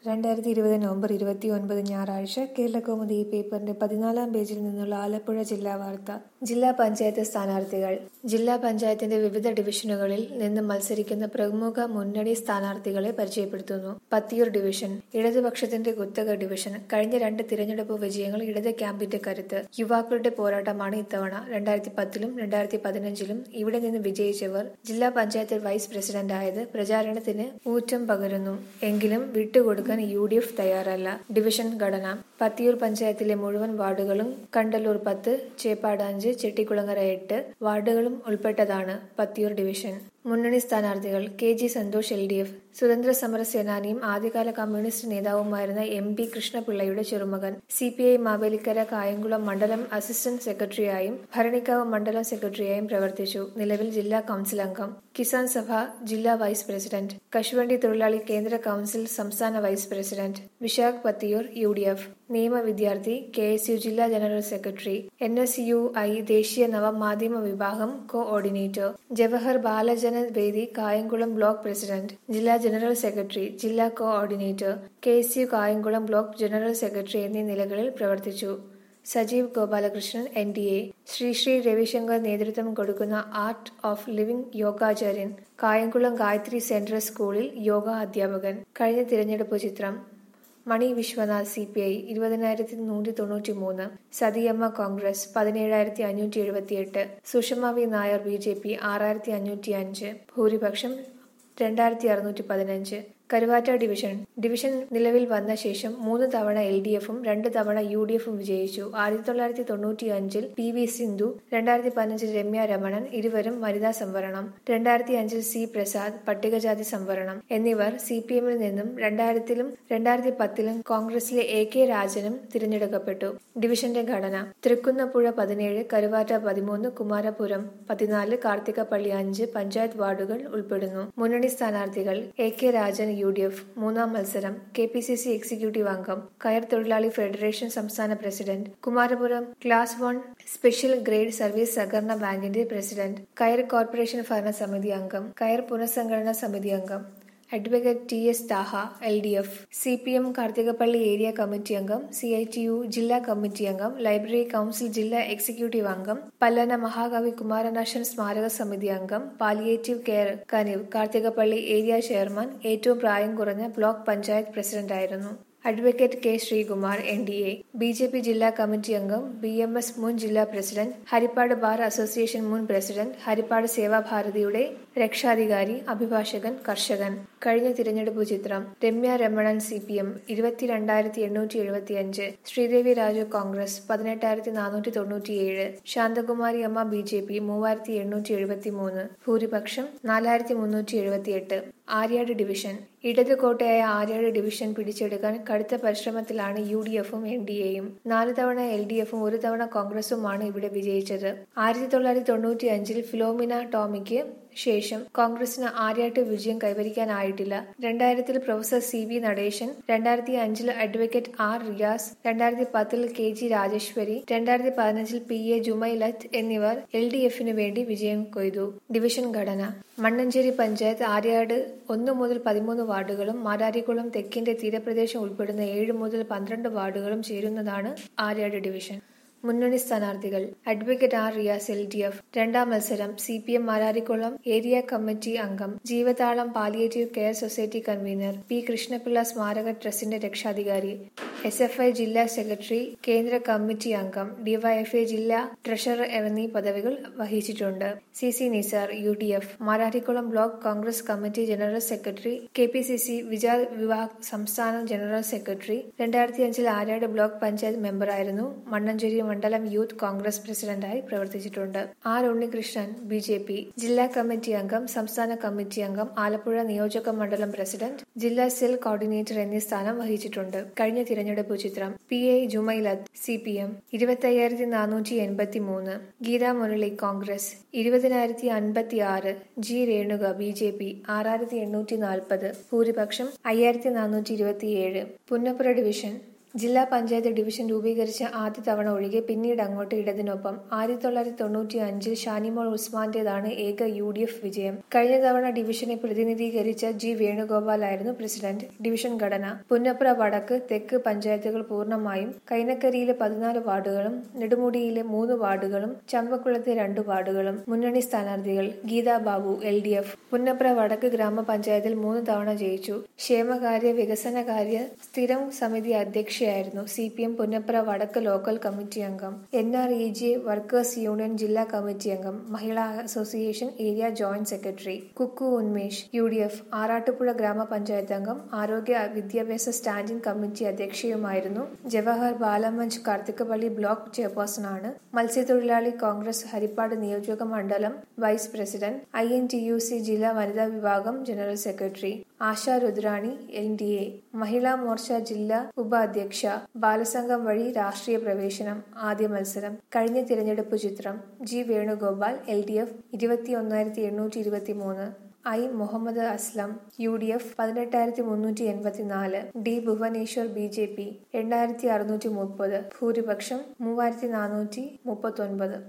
രണ്ടായിരത്തി ഇരുപത് നവംബർ ഇരുപത്തി ഒൻപത് ഞായറാഴ്ച കേരളകൗമുദി ഈ പേപ്പറിന്റെ പതിനാലാം പേജിൽ നിന്നുള്ള ആലപ്പുഴ ജില്ലാ വാർത്ത ജില്ലാ പഞ്ചായത്ത് സ്ഥാനാർത്ഥികൾ ജില്ലാ പഞ്ചായത്തിന്റെ വിവിധ ഡിവിഷനുകളിൽ നിന്ന് മത്സരിക്കുന്ന പ്രമുഖ മുന്നണി സ്ഥാനാർത്ഥികളെ പരിചയപ്പെടുത്തുന്നു പത്തിയൂർ ഡിവിഷൻ ഇടതുപക്ഷത്തിന്റെ കുത്തക ഡിവിഷൻ കഴിഞ്ഞ രണ്ട് തിരഞ്ഞെടുപ്പ് വിജയങ്ങൾ ഇടത് ക്യാമ്പിന്റെ കരുത്ത് യുവാക്കളുടെ പോരാട്ടമാണ് ഇത്തവണ രണ്ടായിരത്തി പത്തിലും രണ്ടായിരത്തി പതിനഞ്ചിലും ഇവിടെ നിന്ന് വിജയിച്ചവർ ജില്ലാ പഞ്ചായത്ത് വൈസ് പ്രസിഡന്റായത് പ്രചാരണത്തിന് ഊറ്റം പകരുന്നു എങ്കിലും വിട്ടുകൊടുക്കാൻ യു ഡി എഫ് തയ്യാറല്ല ഡിവിഷൻ ഘടന പത്തിയൂർ പഞ്ചായത്തിലെ മുഴുവൻ വാർഡുകളും കണ്ടല്ലൂർ പത്ത് ചേപ്പാട് അഞ്ച് ചെട്ടിക്കുളങ്ങര എട്ട് വാർഡുകളും ഉൾപ്പെട്ടതാണ് പത്തിയൂർ ഡിവിഷൻ മുന്നണി സ്ഥാനാർത്ഥികൾ K G Santhosh L D F സ്വതന്ത്ര സമര സേനാനിയും ആദ്യകാല കമ്മ്യൂണിസ്റ്റ് നേതാവുമായിരുന്ന എം പി കൃഷ്ണപിള്ളയുടെ ചെറുമകൻ C P I Mavelikkara Kayamkulam മണ്ഡലം അസിസ്റ്റന്റ് സെക്രട്ടറിയായും ഭരണിക്കാവ് മണ്ഡലം സെക്രട്ടറിയായും പ്രവർത്തിച്ചു നിലവിൽ ജില്ലാ കൌൺസിൽ അംഗം കിസാൻ സഭ ജില്ലാ വൈസ് പ്രസിഡന്റ് കശുവണ്ടി തൊഴിലാളി കേന്ദ്ര കൌൺസിൽ സംസ്ഥാന vice president Vishakh Pathiyoor U D F നിയമ വിദ്യാർത്ഥി കെ എസ് യു ജില്ലാ general secretary N S U I ദേശീയ നവമാധ്യമ വിഭാഗം coordinator Jawahar Balajana Vedi Kayamkulam block president ജില്ലാ ജനറൽ സെക്രട്ടറി ജില്ലാ coordinator K S U Kayamkulam block general secretary എന്നീ നിലകളിൽ പ്രവർത്തിച്ചു Sajeev Gopalakrishnan N D A Sri Sri Ravishankar നേതൃത്വം കൊടുക്കുന്ന ആർട്ട് ഓഫ് ലിവിംഗ് യോഗാചാര്യൻ കായംകുളം ഗായത്രി സെൻട്രൽ സ്കൂളിൽ യോഗ അധ്യാപകൻ കഴിഞ്ഞ തിരഞ്ഞെടുപ്പ് ചിത്രം Mani Viswanath C P I ഇരുപതിനായിരത്തി നൂറ്റി തൊണ്ണൂറ്റി മൂന്ന് സതിയമ്മ കോൺഗ്രസ് പതിനേഴായിരത്തി അഞ്ഞൂറ്റി എഴുപത്തിയെട്ട് Sushama V Nair B J P ആറായിരത്തി അഞ്ഞൂറ്റി അഞ്ച് ഭൂരിപക്ഷം രണ്ടായിരത്തി അറുന്നൂറ്റി പതിനഞ്ച് കരുവാറ്റ ഡിവിഷൻ ഡിവിഷൻ നിലവിൽ വന്ന ശേഷം മൂന്ന് തവണ എൽ ഡി എഫും രണ്ട് തവണ യു ഡി എഫും വിജയിച്ചു ആയിരത്തി തൊള്ളായിരത്തി തൊണ്ണൂറ്റി അഞ്ചിൽ പി വി സിന്ധു രണ്ടായിരത്തി പതിനഞ്ചിൽ രമ്യ രമണൻ ഇരുവരും വനിതാ സംവരണം രണ്ടായിരത്തി അഞ്ചിൽ സി പ്രസാദ് പട്ടികജാതി സംവരണം എന്നിവർ സി പി എമ്മിൽ നിന്നും രണ്ടായിരത്തിലും രണ്ടായിരത്തി പത്തിലും കോൺഗ്രസിലെ എ കെ രാജനും തിരഞ്ഞെടുക്കപ്പെട്ടു ഡിവിഷന്റെ ഘടന തൃക്കുന്നപ്പുഴ പതിനേഴ് കരുവാറ്റ പതിമൂന്ന് കുമാരപുരം പതിനാല് കാർത്തികപ്പള്ളി അഞ്ച് പഞ്ചായത്ത് വാർഡുകൾ ഉൾപ്പെടുന്നു മുന്നണി സ്ഥാനാർത്ഥികൾ A K Rajan U D F മൂന്നാം മത്സരം K P C C executive അംഗം കയർ തൊഴിലാളി ഫെഡറേഷൻ സംസ്ഥാന president Kumarapuram class one special grade service സഹകരണ ബാങ്കിന്റെ പ്രസിഡന്റ് കയർ കോർപ്പറേഷൻ ഭരണസമിതി അംഗം കയർ പുനഃസംഘടനാ സമിതി അംഗം advocate T S Thaha L D F C P M Karthikappally area committee അംഗം സി ഐ ടി യു ജില്ലാ കമ്മിറ്റി അംഗം ലൈബ്രറി കൌൺസിൽ ജില്ലാ എക്സിക്യൂട്ടീവ് അംഗം പല്ലന മഹാകവി കുമാരനാശൻ സ്മാരക സമിതി അംഗം പാലിയേറ്റീവ് കെയർ കനിവ് കാർത്തികപ്പള്ളി ഏരിയ ചെയർമാൻ ഏറ്റവും പ്രായം കുറഞ്ഞ ബ്ലോക്ക് പഞ്ചായത്ത് പ്രസിഡന്റായിരുന്നു advocate K Sreekumar N D A B J P ജില്ലാ കമ്മിറ്റി അംഗം ബി എം എസ് മുൻ ജില്ലാ പ്രസിഡന്റ് ഹരിപ്പാട് ബാർ അസോസിയേഷൻ മുൻ പ്രസിഡന്റ് ഹരിപ്പാട് സേവാഭാരതിയുടെ രക്ഷാധികാരി അഭിഭാഷകൻ കർഷകൻ കഴിഞ്ഞ തിരഞ്ഞെടുപ്പ് ചിത്രം Ramya Ramanan C P M ഇരുപത്തിരണ്ടായിരത്തി എണ്ണൂറ്റി എഴുപത്തി അഞ്ച് ശ്രീദേവി രാജു കോൺഗ്രസ് പതിനെട്ടായിരത്തി നാനൂറ്റി തൊണ്ണൂറ്റിയേഴ് ശാന്തകുമാരി അമ്മ ബി ജെ പി മൂവായിരത്തി എണ്ണൂറ്റി എഴുപത്തി മൂന്ന് ഭൂരിപക്ഷം നാലായിരത്തി മുന്നൂറ്റി എഴുപത്തിയെട്ട് ആര്യാട് ഡിവിഷൻ ഇടത് കോട്ടയായ ആര്യാട് ഡിവിഷൻ പിടിച്ചെടുക്കാൻ കടുത്ത പരിശ്രമത്തിലാണ് യു ഡി എഫും എൻ ഡി എയും നാല് തവണ എൽ ഡി എഫും ഒരു തവണ കോൺഗ്രസുമാണ് ഇവിടെ വിജയിച്ചത് ആയിരത്തി തൊള്ളായിരത്തി തൊണ്ണൂറ്റി അഞ്ചിൽ ഫിലോമിന ടോമിക്ക് ശേഷം കോൺഗ്രസിന് ആര്യാട്ട് വിജയം കൈവരിക്കാനായിട്ടില്ല രണ്ടായിരത്തിൽ പ്രൊഫസർ സി വി നടേശൻ രണ്ടായിരത്തി അഞ്ചിൽ അഡ്വക്കേറ്റ് ആർ റിയാസ് രണ്ടായിരത്തി പത്തിൽ കെ ജി രാജേശ്വരി രണ്ടായിരത്തി പതിനഞ്ചിൽ പി എ ജുമൈലത്ത് എന്നിവർ എൽ ഡി എഫിന് വേണ്ടി വിജയം കൊയ്തു ഡിവിഷൻ ഘടന മണ്ണഞ്ചേരി പഞ്ചായത്ത് ആര്യാട് ഒന്ന് മുതൽ പതിമൂന്ന് വാർഡുകളും മാരാരിക്കുളം തെക്കിന്റെ തീരപ്രദേശം ഉൾപ്പെടുന്ന ഏഴ് മുതൽ പന്ത്രണ്ട് വാർഡുകളും ചേരുന്നതാണ് ആര്യാട് ഡിവിഷൻ മുന്നണി സ്ഥാനാർത്ഥികൾ advocate R Riyas L D F രണ്ടാം മത്സരം C P M Mararikkulam area committee അംഗം Jeevathalam palliative care society convener P Krishnapillai സ്മാരക ട്രസ്റ്റിന്റെ രക്ഷാധികാരി എസ് എഫ് ഐ ജില്ലാ സെക്രട്ടറി കേന്ദ്ര കമ്മിറ്റി അംഗം ഡിവൈഎഫ്ഐ ജില്ലാ ട്രഷറർ എന്നീ പദവികൾ വഹിച്ചിട്ടുണ്ട് C C Nisar U D F Mararikkulam block congress committee general secretary K P C C Vichar Vibhag സംസ്ഥാന ജനറൽ സെക്രട്ടറി രണ്ടായിരത്തി അഞ്ചിൽ ആര്യാട് ബ്ലോക്ക് പഞ്ചായത്ത് മെമ്പറായിരുന്നു മണ്ണഞ്ചേരി മണ്ഡലം യൂത്ത് കോൺഗ്രസ് പ്രസിഡന്റായി പ്രവർത്തിച്ചിട്ടുണ്ട് R Unnikrishnan B J P ജില്ലാ കമ്മിറ്റി അംഗം സംസ്ഥാന കമ്മിറ്റി അംഗം ആലപ്പുഴ നിയോജക മണ്ഡലം പ്രസിഡന്റ് ജില്ലാ സെൽ കോർഡിനേറ്റർ എന്നീ സ്ഥാനം വഹിച്ചിട്ടുണ്ട് കഴിഞ്ഞ തിരഞ്ഞെടുപ്പ് ചിത്രം P A Jumailath C P M ഇരുപത്തയ്യായിരത്തി നാനൂറ്റി എൺപത്തി മൂന്ന് ഗീതാ മുരളി കോൺഗ്രസ് ഇരുപതിനായിരത്തി അൻപത്തി ആറ് G Renuka B J P ആറായിരത്തി എണ്ണൂറ്റി നാൽപ്പത് ഭൂരിപക്ഷം അയ്യായിരത്തി നാനൂറ്റി ഇരുപത്തിയേഴ് പുന്നപ്പുറ ഡിവിഷൻ ജില്ലാ പഞ്ചായത്ത് ഡിവിഷൻ രൂപീകരിച്ച ആദ്യ തവണ ഒഴികെ പിന്നീട് അങ്ങോട്ട് ഇടതിനൊപ്പം ആയിരത്തി തൊള്ളായിരത്തി തൊണ്ണൂറ്റി അഞ്ചിൽ ഷാനിമോൾ ഉസ്മാന്റേതാണ് ഏക യു ഡി എഫ് വിജയം കഴിഞ്ഞ തവണ ഡിവിഷനെ പ്രതിനിധീകരിച്ച ജി വേണുഗോപാലായിരുന്നു പ്രസിഡന്റ് ഡിവിഷൻ ഘടന പുന്നപ്ര വടക്ക് തെക്ക് പഞ്ചായത്തുകൾ പൂർണ്ണമായും കൈനക്കരിയിലെ പതിനാല് വാർഡുകളും നെടുമുടിയിലെ മൂന്ന് വാർഡുകളും ചമ്പക്കുളത്തെ രണ്ട് വാർഡുകളും മുന്നണി സ്ഥാനാർത്ഥികൾ Geetha Babu L D F Punnapra Vadakku ഗ്രാമപഞ്ചായത്തിൽ മൂന്ന് തവണ ജയിച്ചു ക്ഷേമകാര്യ വികസനകാര്യ സ്ഥിരം സമിതി അധ്യക്ഷയായിരുന്നു C P M Punnapra Vadakku local committee അംഗം N R E J workers union ജില്ലാ കമ്മിറ്റി അംഗം Mahila association area joint secretary Kukku Unmesh U D F Arattupuzha ഗ്രാമപഞ്ചായത്ത് അംഗം ആരോഗ്യ വിദ്യാഭ്യാസ സ്റ്റാൻഡിംഗ് കമ്മിറ്റി അധ്യക്ഷയുമായിരുന്നു ജവഹർ ബാലമഞ്ച് കാർത്തികപള്ളി ബ്ലോക്ക് ചെയർപേഴ്സണാണ് മത്സ്യത്തൊഴിലാളി കോൺഗ്രസ് ഹരിപ്പാട് നിയോജക മണ്ഡലം vice president I N T U C ജില്ലാ വനിതാ വിഭാഗം general secretary Asha Rudrani N D A Mahila Morcha ജില്ലാ ഉപാധ്യക്ഷ ബാലസംഘം വഴി രാഷ്ട്രീയ പ്രവേശനം ആദ്യ മത്സരം കഴിഞ്ഞ തിരഞ്ഞെടുപ്പ് ചിത്രം G Venugopal L D F ഇരുപത്തി ഒന്നായിരത്തി എണ്ണൂറ്റി ഇരുപത്തി മൂന്ന് I Muhammad Aslam U D F പതിനെട്ടായിരത്തി മുന്നൂറ്റി എൺപത്തിനാല് D Bhuvaneswar B J P എണ്ണായിരത്തി അറുന്നൂറ്റി മുപ്പത് ഭൂരിപക്ഷം മൂവായിരത്തി നാനൂറ്റി മുപ്പത്തൊൻപത്